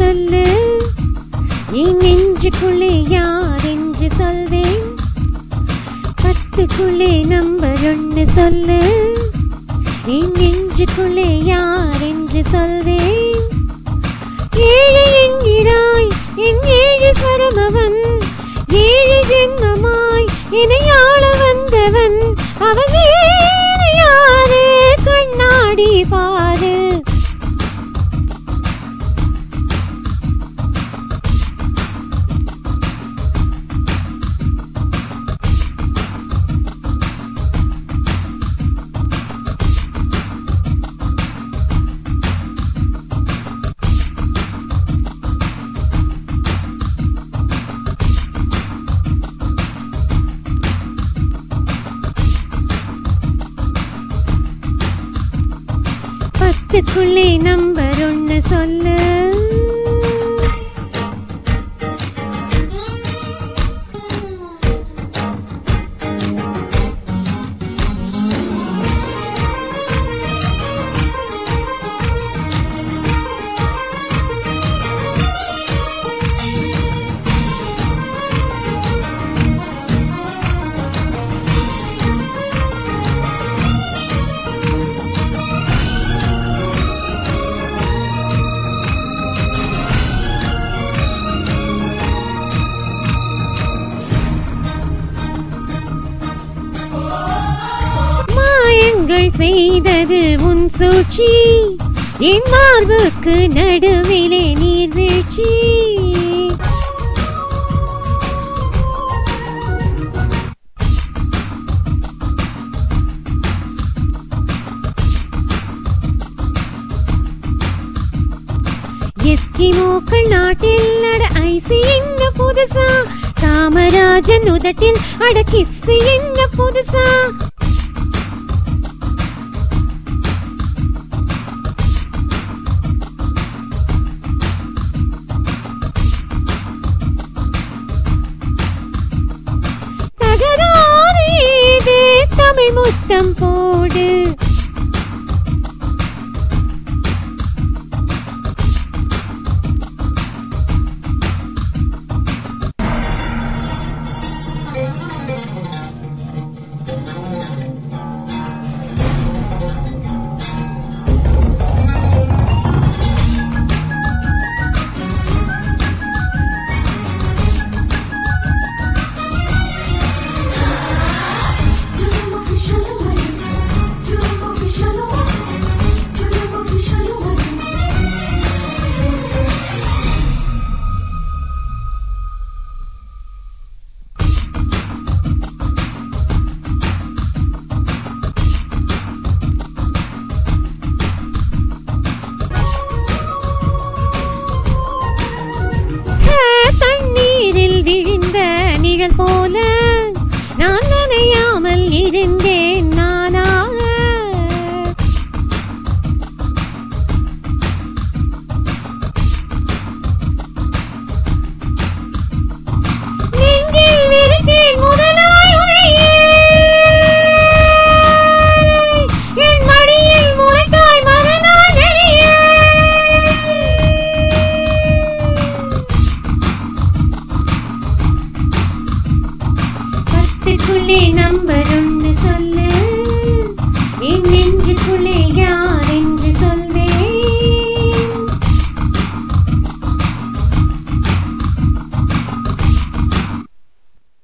சொல்லு என் நெஞ்சுக்குள்ளே யார் என்று சொல்வேன் பத்துக்குள்ளே நம்பர் ஒன்று சொல்லு என் நெஞ்சுக்குள்ளே யார் என்று சொல்வேன் ஏழு என்கிறாய் என் ஏழு ஸ்வரம் அவன் ஏழு ஜென்மமாய் என்னை ஆள வந்தவன் அவன் வேறு யாரு கண்ணாடி பாரு பத்துக்குள்ளே நம்பர் ஒன்று சொல்லு மாயங்கள் செய்தது உன் சூழ்ச்சி என் மார்புக்கு நடுவிலே நீர்வீழ்ச்சி எஸ்கிமோக்கள் நாட்டில் அட ஐசி எங்க புதுசா காமராஜன் உதட்டில் அட கிஸ்ஸு எங்க புதுசா தகராறு ஏது தமிழ் முத்தம் போடு தண்ணீரில் விழுந்த நிழல் போல நான் நனையாமல் இருந்தேன் நானாக நெஞ்சில் விரித்தேன் முதலாய் உனையே. என் மடியில் முளைத்தாய் மறுநாள் வெளியே. பத்துக்குள்ளே நம்ப